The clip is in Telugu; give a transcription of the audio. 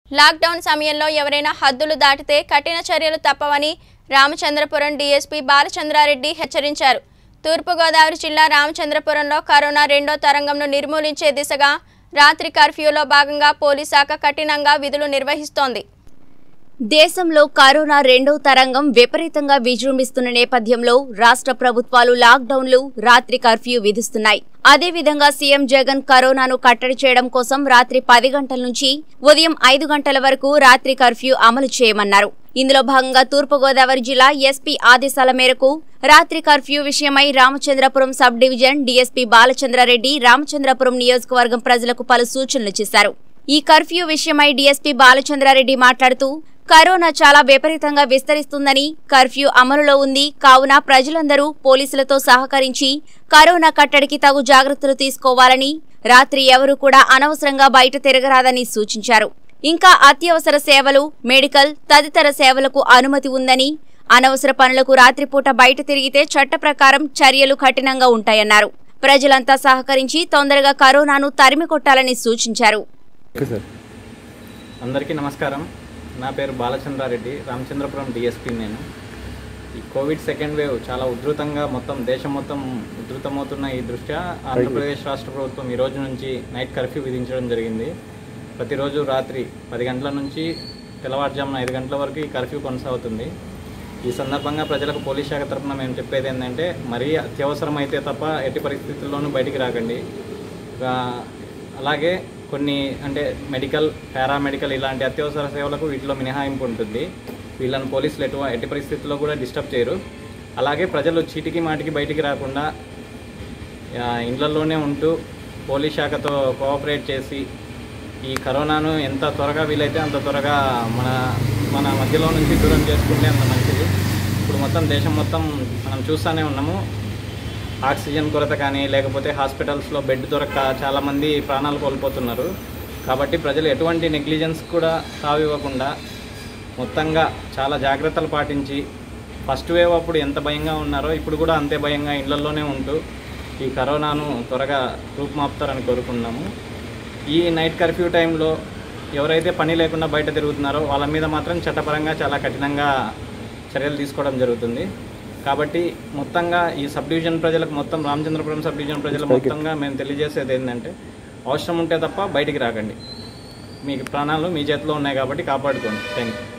లాక్డౌన్ సమయంలో ఎవరైనా హద్దులు దాటితే కఠిన చర్యలు తప్పవని రామచంద్రపురం డీఎస్పీ బాలచంద్రారెడ్డి హెచ్చరించారు తూర్పుగోదావరి జిల్లా రామచంద్రపురంలో కరోనా రెండో తరంగంను నిర్మూలించే దిశగా రాత్రి కర్ఫ్యూలో భాగంగా పోలీస్ శాఖ కఠినంగా విధులు నిర్వహిస్తోంది దేశంలో కరోనా రెండో తరంగం విపరీతంగా విజృంభిస్తున్న నేపథ్యంలో రాష్ట్ర ప్రభుత్వాలు లాక్డౌన్లు రాత్రి కర్ఫ్యూ విధిస్తున్నాయి అదేవిధంగా సీఎం జగన్ కరోనాను కట్టడి చేయడం కోసం రాత్రి పది గంటల నుంచి ఉదయం ఐదు గంటల వరకు రాత్రి కర్ఫ్యూ అమలు చేయమన్నారు ఇందులో భాగంగా తూర్పుగోదావరి జిల్లా ఎస్పీ ఆదేశాల మేరకు రాత్రి కర్ఫ్యూ విషయమై Ramachandrapuram sub division DSP Balachandra Reddy Ramachandrapuram నియోజకవర్గం ప్రజలకు పలు సూచనలు చేశారు ఈ కర్ఫ్యూ విషయమై డీఎస్పీ బాలచంద్రారెడ్డి మాట్లాడుతూ కరోనా చాలా విపరీతంగా విస్తరిస్తుందని కర్ఫ్యూ అమలులో ఉంది కావున ప్రజలందరూ పోలీసులతో సహకరించి కరోనా కట్టడికి తగు జాగ్రత్తలు తీసుకోవాలని రాత్రి ఎవరూ కూడా అనవసరంగా బయట తిరగరాదని సూచించారు ఇంకా అత్యవసర సేవలు మెడికల్ తదితర సేవలకు అనుమతి ఉందని అనవసర పనులకు రాత్రిపూట బయట తిరిగితే చట్ట ప్రకారం చర్యలు కఠినంగా ఉంటాయన్నారు ప్రజలంతా సహకరించి తొందరగా కరోనాను తరిమి కొట్టాలని సూచించారు ఓకే సార్ అందరికీ నమస్కారం నా పేరు బాలచంద్రారెడ్డి రామచంద్రపురం డిఎస్పీ నేను ఈ కోవిడ్ సెకండ్ వేవ్ చాలా ఉధృతంగా మొత్తం దేశం మొత్తం ఉధృతమవుతున్న ఈ దృష్ట్యా ఆంధ్రప్రదేశ్ రాష్ట్ర ప్రభుత్వం ఈ రోజు నుంచి నైట్ కర్ఫ్యూ విధించడం జరిగింది ప్రతిరోజు రాత్రి పది గంటల నుంచి తెల్లవారుజామున ఐదు గంటల వరకు ఈ కర్ఫ్యూ కొనసాగుతుంది ఈ సందర్భంగా ప్రజలకు పోలీస్ శాఖ తరఫున మేము చెప్పేది ఏంటంటే మరీ అత్యవసరం అయితే తప్ప ఎట్టి పరిస్థితుల్లోనూ బయటికి రాకండి ఆ, అలాగే కొన్ని అంటే మెడికల్ పారామెడికల్ ఇలాంటి అత్యవసర సేవలకు వీటిలో మినహాయింపు ఉంటుంది వీళ్ళని పోలీసులు ఎటు ఎట్టి పరిస్థితుల్లో కూడా డిస్టర్బ్ చేయరు అలాగే ప్రజలు చీటికి మాటికి బయటికి రాకుండా ఆ, ఇళ్లలోనే ఉంటూ పోలీస్ శాఖతో కోఆపరేట్ చేసి ఈ కరోనాను ఎంత త్వరగా వీలైతే అంత త్వరగా మన మన మధ్యలో నుంచి దూరం చేసుకుంటే అంత మంచిది ఇప్పుడు మొత్తం దేశం మొత్తం మనం చూస్తూనే ఉన్నాము ఆక్సిజన్ కొరత కానీ లేకపోతే హాస్పిటల్స్లో బెడ్ దొరక్క చాలామంది ప్రాణాలు కోల్పోతున్నారు కాబట్టి ప్రజలు ఎటువంటి నెగ్లిజెన్స్ కూడా తావివ్వకుండా మొత్తంగా చాలా జాగ్రత్తలు పాటించి ఫస్ట్ వేవ్ అప్పుడు ఎంత భయంగా ఉన్నారో ఇప్పుడు కూడా అంతే భయంగా ఇళ్లలోనే ఉంటూ ఈ కరోనాను త్వరగా రూపుమాపుతారని కోరుకున్నాము ఈ నైట్ కర్ఫ్యూ టైంలో ఎవరైతే పని లేకుండా బయట తిరుగుతున్నారో వాళ్ళ మీద మాత్రం చట్టపరంగా చాలా కఠినంగా చర్యలు తీసుకోవడం జరుగుతుంది కాబట్టి మొత్తంగా ఈ సబ్ డివిజన్ ప్రజలకు మొత్తం రామచంద్రపురం సబ్ డివిజన్ ప్రజలు మొత్తంగా మేము తెలియజేసేది ఏంటంటే అవసరం ఉంటే తప్ప బయటికి రాకండి మీకు ప్రాణాలు మీ చేతిలో ఉన్నాయి కాబట్టి కాపాడుకోండి థ్యాంక్ యూ